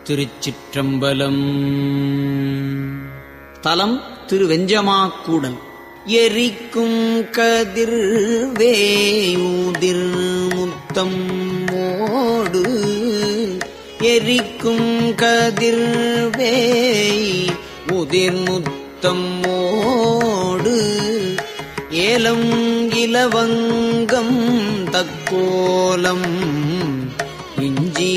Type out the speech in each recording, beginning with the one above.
திருச்சிற்றம்பலம் தலம் திருவெஞ்சமாக்கூடல் எரிக்கும் கதிர் வேயூதிர் முத்தம் ஓடு எரிக்கும் கதிர் வேய் உதிர் முத்தம் ஓடு ஏலம் இலவங்கம் தக்கோலம் இஞ்சி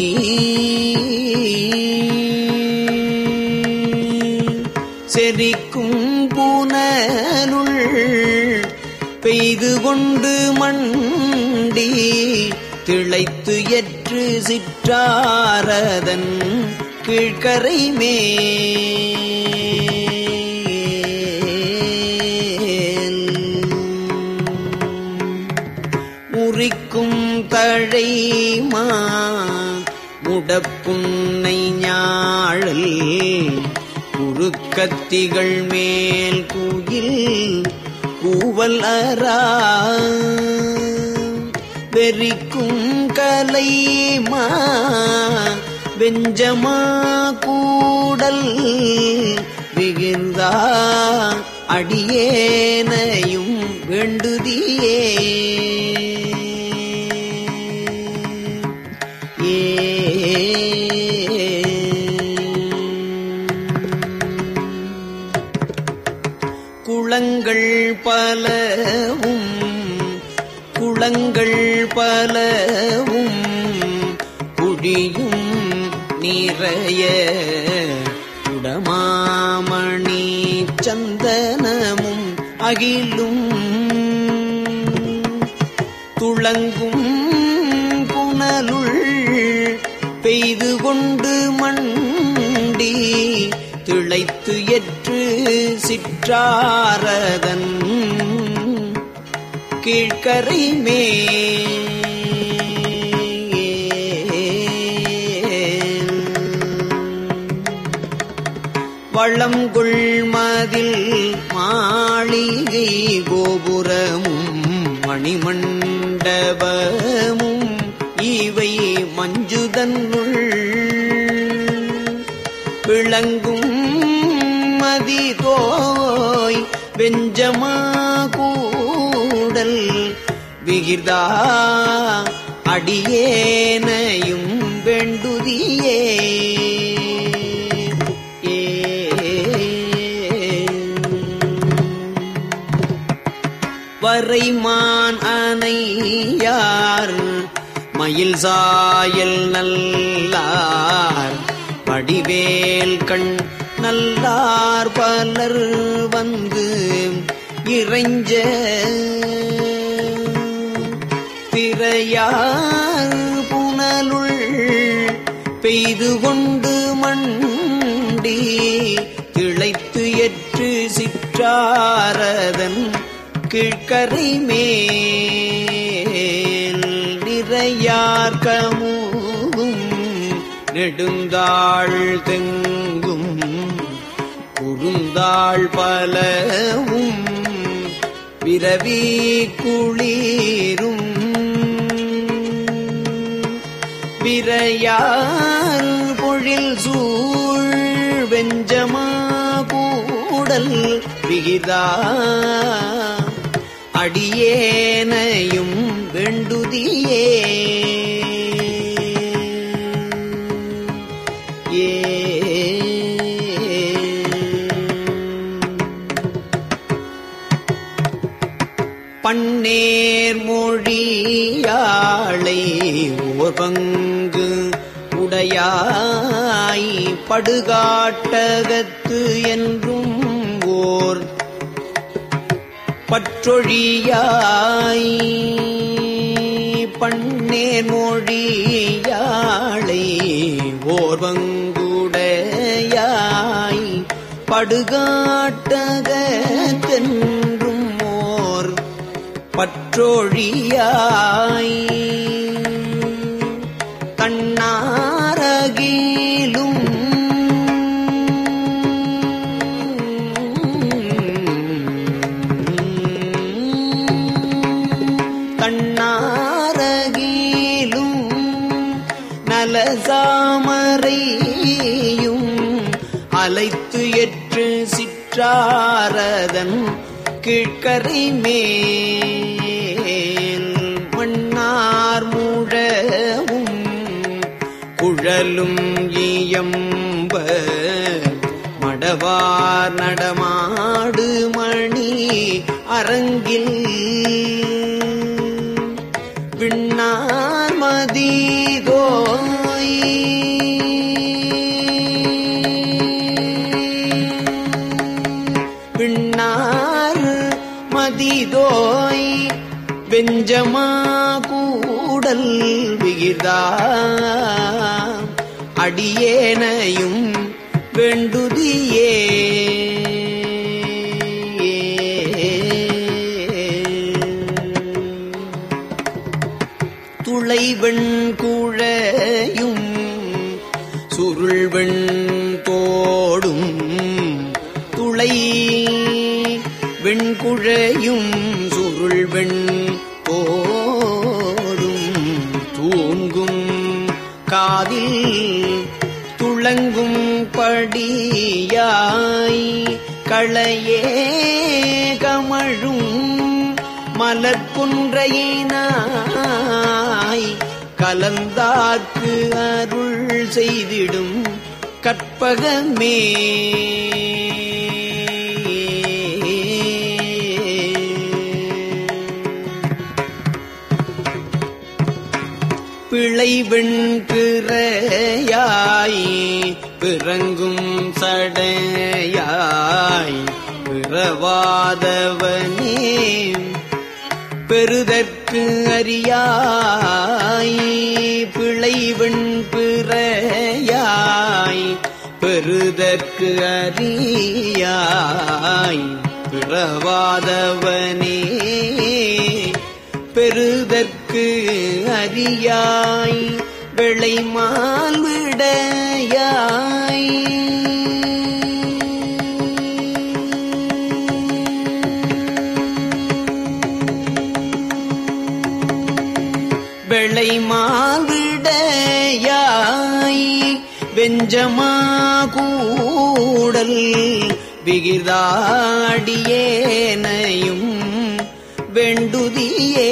செரிக்கும் பூனலுள் பெய்து கொண்டு மண்டி திளைத்து எற்று சிற்றாரதன் கீழ்கரை முறிக்கும் தழைமா முடப்புன்னை ஞாழல் குறுக்கத்திகள் மேல் கூயில் கூவல் அரா வெறிக்கும் கலைமா வெஞ்சமா கூடல் விகிர்ந்தா அடியேனையும் வேண்டுதியே குளங்கள் பலவும் குளங்கள் பலவும் குழியும் நிறைய குடமாமணி சந்தனமும் அகிலும் துளங்கும் புனலுள் பெய்து கொண்டு மண்டி திளைத்து எற்று சிற்றாரதன் கீழ்கரை வளம்கொள் மதில் மாளிகை கோபுரமும் மணிமண்டபமும் இவை மஞ்சுதன்னுள் விளங்கும் மதிதோய் வெஞ்சமா கூடல் விகிர்தா அடியேனையும் வேண்டுதியே வரைமான் அணையார் மயில் சாயல் நல்லார் வடிவேல் கண் நல்லார் பலர் வந்து இறைஞ்ச திரையார் புனலுள் பெய்து கொண்டு மண்டி திளைத்து எற்று சிற்றாரதன் கீழ்கரை மேல் நிறையார் கமுகும் நெடுந்தாள் தெங்கும் குறுந்தாள் பலவும் விரவி குளிரும் விரையார் பொழில் சூழ் வெஞ்சமா கூடல் விகிதா அடியேனையும் வேண்டுதியே ஏ பன்னேர் மொழியாளை ஓர் பங்கு உடையாய் படுகாட்டகத்து என்றும் ஓர் பற்றொழியாய் பன்னேர் மொழியாளை ஓர் பங்குடையாய் படுகாட்டகத்தென்றும் ஓர் பற்றொழியாய் கண்ணாரகிலும் கண்ணாரகிலும் நலசாமரை பெற்றாரதன் கீழ்கரை மேல் மன்னார் முழவும் குழலும் இயம்ப மடவார் நடமாடு மணி அரங்கில் விண்ணார் மதிதோய் விண்ணார் மதிதோய் வெஞ்சமா கூடல் விகிர்தா அடியேனையும் வேண்டுதியே துளைவெண் குழையும் சுருள்வெண் தோடும் துளை வெண்குழையும் சுருள்வெண் தோடும் தூங்கும் காதில் துளங்கும் படியாய் களையே கமழும் மலர்குன்றையினாய் கலந்தார்க்கு அருள் செய்திடும் கற்பகமே பிழை வெண்கிறையாய் பிறங்கும் சடையாய் பிறவாதவனே பெருதற்கு அறியாய் பிழை வெண்பிறையாய் பெருதற்கு அறியாய் பிறவாதவனே பெருதற்கு அறியாய் விளைமால் விடையாய் விளைமால் விடையாய் வெஞ்சமா கூடல் விகிதாடியேனையும் வெண்டுதியே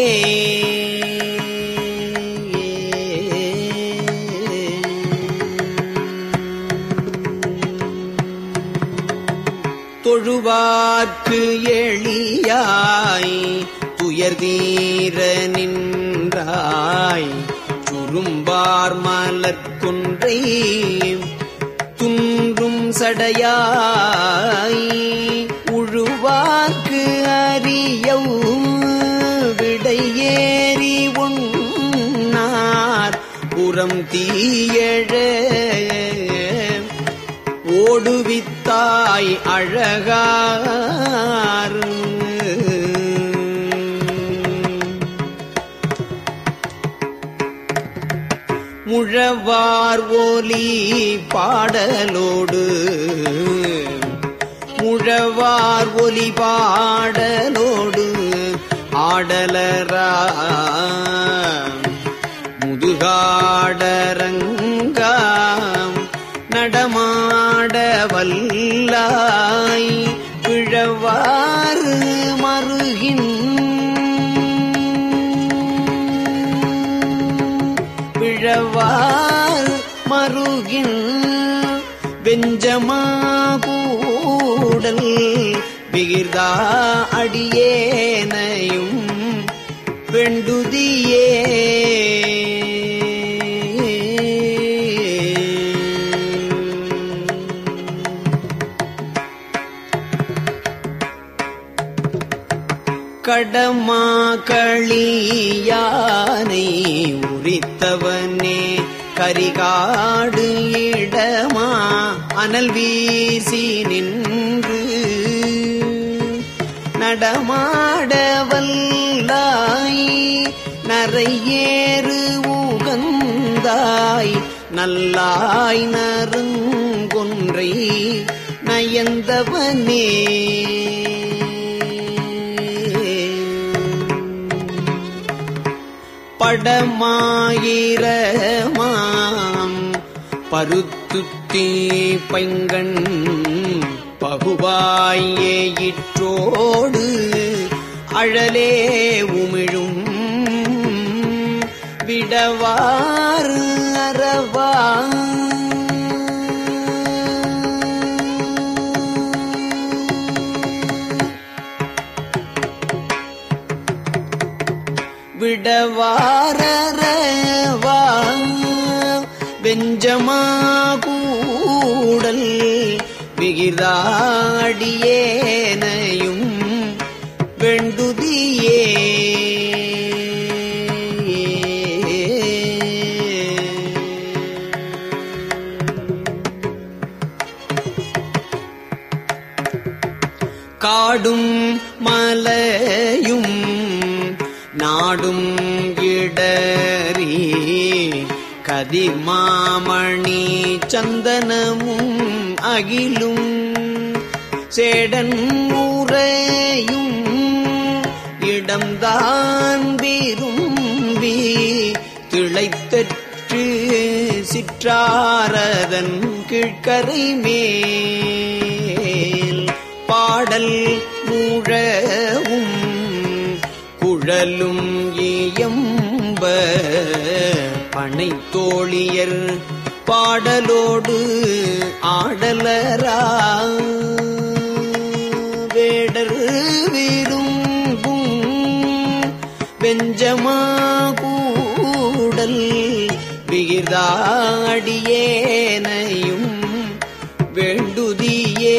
தொழுவார்க்கு எளியாய் துயர்தீர நின்றாய் சுரும்பார் மலர்கொன்றை துன்றும் சடையாய் உழுவார்க்கு அறியவு விடையேறி உண்ணார் புறம் தீயழ ஓடுவித்தாய் அழகார் முழவார் ஒலி பாடலோடு முழவார் ஒலி பாடலோடு ஆடலரா முதுகாடரங்காம் நடமாட வல்லாய் பிழவாறு மருகின் பிழவார் மருகின் வெஞ்சமா கூடல் விகிர்தா அடியேனையும் வெண்டுதியே கடமா களியானை உரித்தவனே கரிகாடு இடமா அனல் வீசி நின்று நடமாடவல்லாய் நரையேறு உகந்தாய் நல்லாய் நறுங்கொன்றை நயந்தவனே படமாயிரமாம் பருத்துத்தீ பைங்கண் வகுவாயே இற்றோடு அழலே உமிழும் விடவாறு அறவா விடவாரவா வெஞ்சமா கூடல் விகிதாடியேனையும் வெண்டுதியே காடும் மலையும் நாடும் இடறி கதிர்மாமணி சந்தனமும் அகிலும் சேடன் உறையும் இடம்தான் விரும்பி திளைத்தற்று சிற்றாரதன் கீழ்கரை மேல் பாடல் முழவும் குழலும் இயம்ப பனைத்தோழியர் பாடலோடு ஆடலரா வேடர் விரும்பும் வெஞ்சமா கூடல் விகிதாடியேனையும் வேண்டுதியே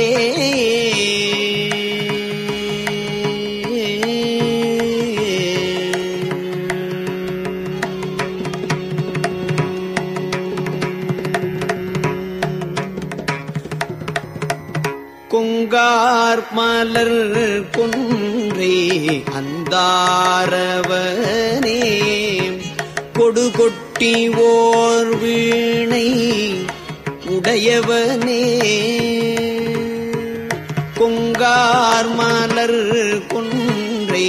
கொங்கார் மலர் கொன்றே அந்தாரவனே கொடு கொட்டி ஓர் வீணை உடையவனே கொங்கார் மலர் கொன்றே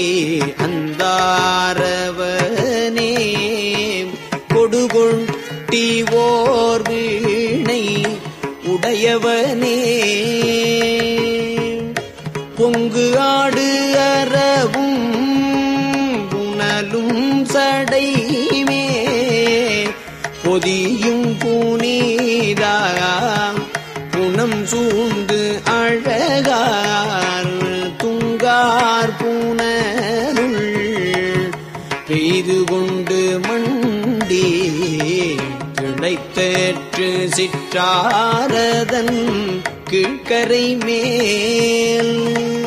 அந்தாரவனே கொடு கொட்டி ஓர் வீணை உடையவனே பொங்கு ஆடு அறவும் புனலும் சடைமே பொதியும் புனிதா புனம் சூழ்ந்து அழகார் துங்கார் புனருள் பெய்து கொண்டு மண்டி திளைத்தேற்று சிற்றாரதன் கீழ்கரை மேல்